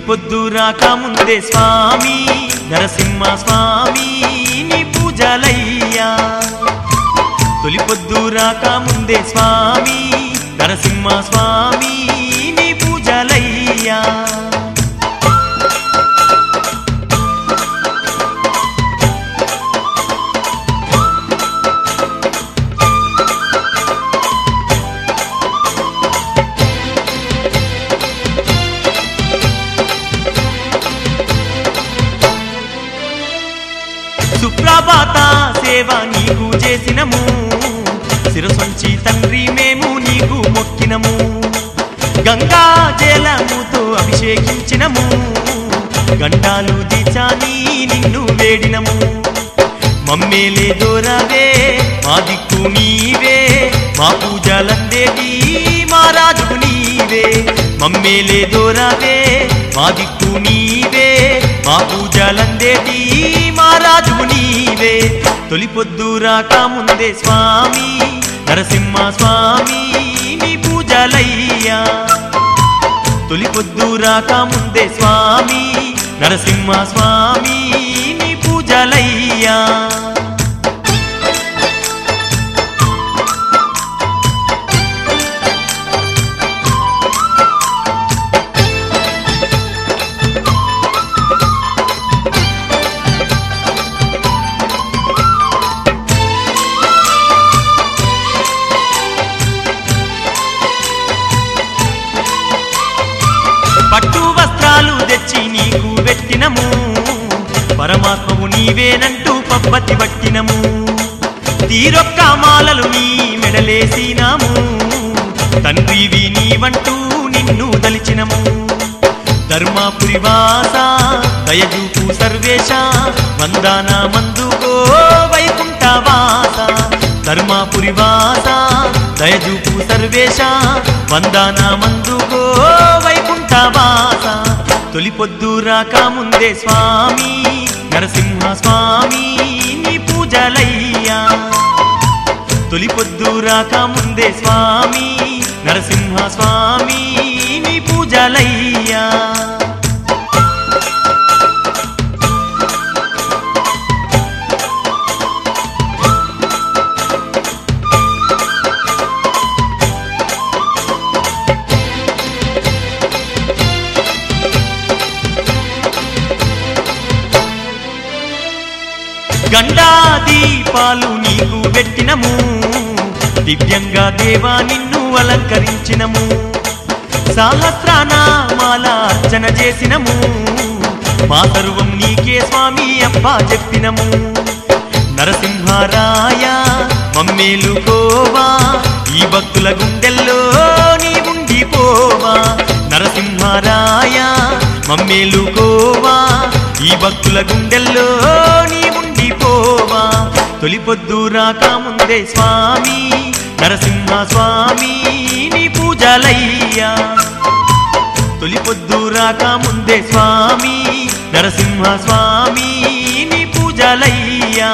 పొద్దు రాక ముందే స్వామి నరసింహ స్వామి నీ పూజలయ్యా తొలి పొద్దు రాక ముందే స్వామి నరసింహ స్వామి నీ పూజలయ్యా సుప్రభాత సేవ నీకు చేసినము శిరసొంచి తండ్రి మేము నీకు మొక్కినము గంగా జలముతో అభిషేకించినము గంటాలు దిచాని నిన్ను వేడినము మమ్మేలే దోరవే మా దిక్కు నీవే మా పూజలందేటి మా రాజుకు నీవే మమ్మేలే దోరవే మా దిక్కు నీవే మా పూజలందేటి మా రాజుకు నీవే తొలి పొద్దు రాక ముందే స్వామి నరసింహ స్వామి నీ పూజలయ్యా తొలి పొద్దు రాక ముందే స్వామి నరసింహ స్వామి నీ పూజలయ్యా పట్టు వస్త్రాలు తెచ్చి నీకు పెట్టినము పరమాత్మవు నీవేనంటూ పబ్బతి పట్టినము తీరొక్క మాలలు నీ మెడలేసినాము తండ్రివి నీవంటూ నిన్ను దలిచినము ధర్మాపురి వాస దయజూపు సర్వేశ వందాన మందుకో వైకుంఠ వాస ధర్మాపురి వాస దయజూపు సర్వేశ వందాన మందుకో వైకుంఠ వాస తొలి పొద్దు రాక ముందే స్వామి నరసింహ స్వామి నీ పూజలయ్యా తొలి పొద్దు రాక ముందే స్వామి నరసింహ స్వామి నీ పూజలయ్యా గండా దీపాలు నీకు పెట్టినము దివ్యంగా దేవా నిన్ను అలంకరించినము సహస్రనామాల అర్చన చేసినము మా సర్వం నీకే స్వామి అబ్బా చెప్పినము నరసింహారాయ మమ్మేలుకోవా ఈ భక్తుల గుండెల్లో నీ ఉండిపోవా నరసింహారాయ మమ్మేలుకోవా ఈ భక్తుల గుండెల్లో నీ ఉండిపోవా తొలి పొద్దు రాక ముందే స్వామి నరసింహ స్వామి నీ పూజలయ్యా తొలి పొద్దు రాక ముందే స్వామి నరసింహ స్వామి నీ పూజలయ్యా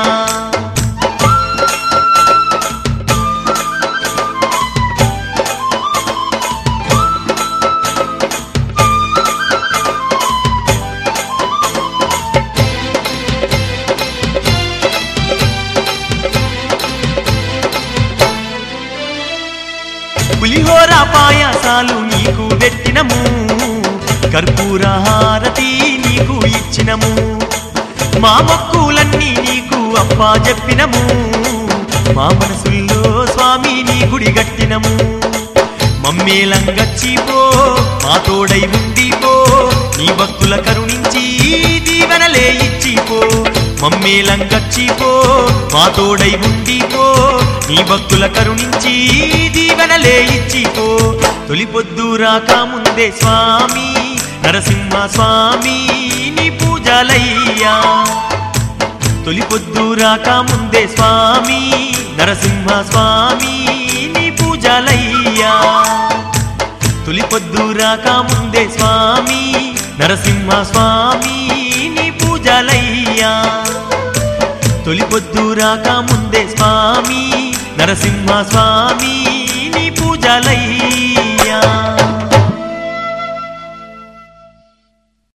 పులిహోర పాయాసాలు నీకు పెట్టినము కర్పూర హారతి నీకు ఇచ్చినము మా మొక్కులన్నీ నీకు అప్పా చెప్పినము మా మనసుల్లో స్వామి నీ గుడి గట్టినము మమ్మేలంగచ్చిపో మా తోడై ఉండిపో నీ భక్తుల కరుణించి దీవెనలే ఇచ్చిపో మమ్మేలంగచ్చిపో మా తోడై ఉండిపో నీ భక్తుల కరుణించి దీవెనలే ఇచ్చిపో తొలి పొద్దు రాక ముందే స్వామి నరసింహ స్వామి నీ పూజలయ్యా తొలి పొద్దు రాక ముందే స్వామి నరసింహ స్వామి నీ పూజలయ్యా తొలి పొద్దు రాక ముందే స్వామి నరసింహ స్వామి నీ పూజలయ్యా తొలి పొద్దు రాక ముందే స్వామి నరసింహ స్వామి నీ పూజలయ్యా